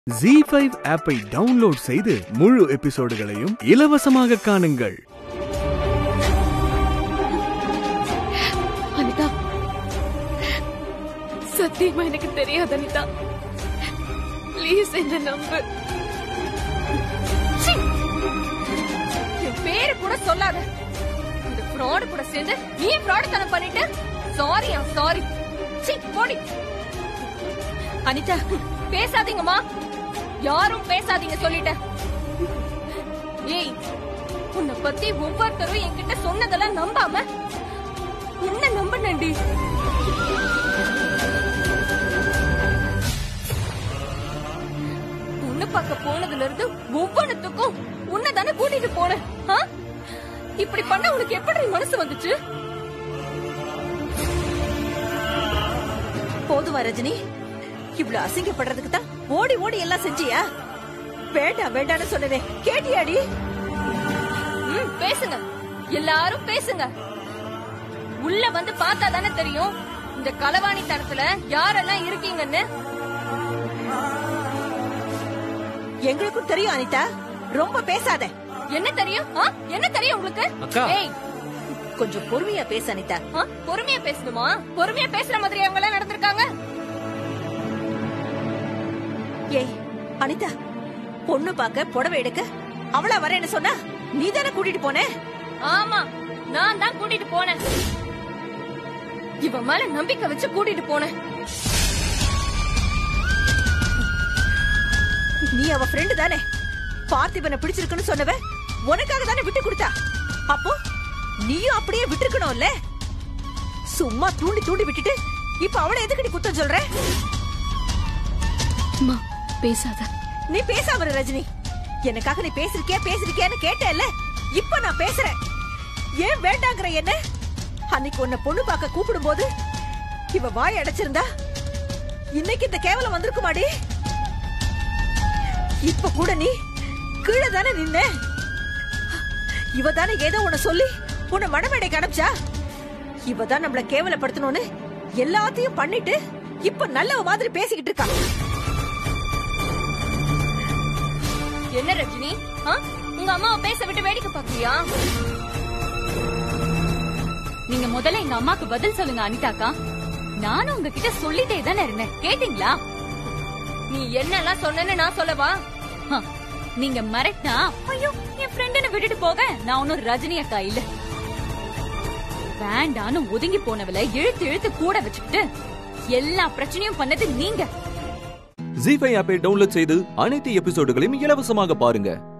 G five ஆப்பை download செய்து முழு எபிசோடுகளையும் இலவசமாக காணுங்கள் அனிதா சத்தியமா எனக்கு தெரியாது அனிதா ப்ளீஸ் என்ன நம்பு சீ! என் பேரு கூட சொல்லாத இந்த ஃப்ராடு கூட சேர்ந்து நீ ஃப்ராடு தனம் பண்ணிட்டு சாரி சாரி சீ போடி அனிதா பேசாதீங்கம்மா யாரும் பேசாதீங்க சொல்லிட்டேன் ஏய் உன்னை பத்தி ஒவ்வொருத்தரும் என்கிட்ட சொன்னதெல்லாம் நம்பாம உன்னை நம்பினேன்டி பொண்ணு பார்க்க போனதுல இருந்து ஒவ்வொன்னுத்துக்கும் உன்னை தானே கூட்டிட்டு போனேன் ஆ? இப்படி பண்ண உனக்கு எப்படி மனசு வந்துச்சு போதுமா ரஜினி இவ்வளவு அசிங்கப்படுறதுக்கு தான் ஓடி ஓடி எல்லாம் செஞ்சியா வேண்டாம் வேண்டாம்னு சொன்னதே கேட்டியாடி ம், பேசுங்க எல்லாரும் பேசுங்க உள்ள வந்து பார்த்தா தானே தெரியும் இந்த களவாணி தனத்துல யாரெல்லாம் இருக்கீங்கன்னு எங்களுக்கும் தெரியும் அனிதா ரொம்ப பேசாத என்ன தெரியும் ஆ? என்ன தெரியும் உங்களுக்கு அக்கா. ஏய் கொஞ்சம் பொறுமையா பேசு அனிதா ஆ? பொறுமையா பேசணுமா பொறுமையா பேசுற மாதிரி அவங்க எல்லாம் நடந்திருக்காங்க ஏய் அனிதா பொண்ணு பார்க்க புடவை எடுக்க அவளா வரேன்னு சொன்னா நீ தானே கூட்டிட்டு போன ஆமா நான் தான் கூட்டிட்டு போனேன் இவன் மேல நம்பிக்கை வச்சு கூட்டிட்டு போனேன் நீ அவ ஃப்ரெண்டு தானே பார்த்திபனை பிடிச்சிருக்குன்னு சொன்னவ உனக்காக தானே விட்டு கொடுத்தா அப்போ நீயும் அப்படியே விட்டுருக்கணும்ல சும்மா தூண்டி தூண்டி விட்டுட்டு இப்ப அவளை எதுக்கடி குத்தம் சொல்ற அம்மா பேசாத நீ பேசாம இரு, ரஜினி எனக்காக நீ பேசிருக்கியா பேசிருக்கியான்னு கேட்டேல்ல இப்ப நான் பேசுறேன் ஏன் வேண்டாங்கிற என்ன அன்னைக்கு உன்னை பொண்ணு பார்க்க கூப்பிடும் போது இவ வாய் அடைச்சிருந்தா இன்னைக்கு இந்த கேவலம் வந்திருக்குமாடி இப்ப கூட நீ கீழே தானே நின்ன இவ தானே ஏதோ உன்னை சொல்லி உன்னை மனமேடைக்கு அனுப்பிச்சா இவ தான் நம்மள கேவலப்படுத்தணும்னு எல்லாத்தையும் பண்ணிட்டு இப்ப நல்லவ மாதிரி பேசிக்கிட்டு இருக்கா என்ன ரஜினி ஆ? உங்க அம்மாவை பேச விட்டு வேடிக்கை பாக்குறியா நீங்க முதல்ல எங்க அம்மாக்கு பதில் சொல்லுங்க அனிதாக்கா நானும் உங்ககிட்ட சொல்லிட்டே தானே இருந்தேன் கேட்டீங்களா நீ என்னெல்லாம் சொன்னேன்னு நான் சொல்லவா ஹ, நீங்க மிரட்டினா ஐயோ என் ஃப்ரெண்டுன்னு விட்டுட்டு போக நான் ஒன்னும் ரஜினி அக்கா இல்ல வேண்டான்னு ஒதுங்கி போனவளை இழுத்து இழுத்து கூட வச்சுக்கிட்டு எல்லா பிரச்சனையும் பண்ணது நீங்க ஜி ஃபைவ் ஆப்பை டவுன்லோட் செய்து அனைத்து எபிசோடுகளையும் இலவசமாக பாருங்க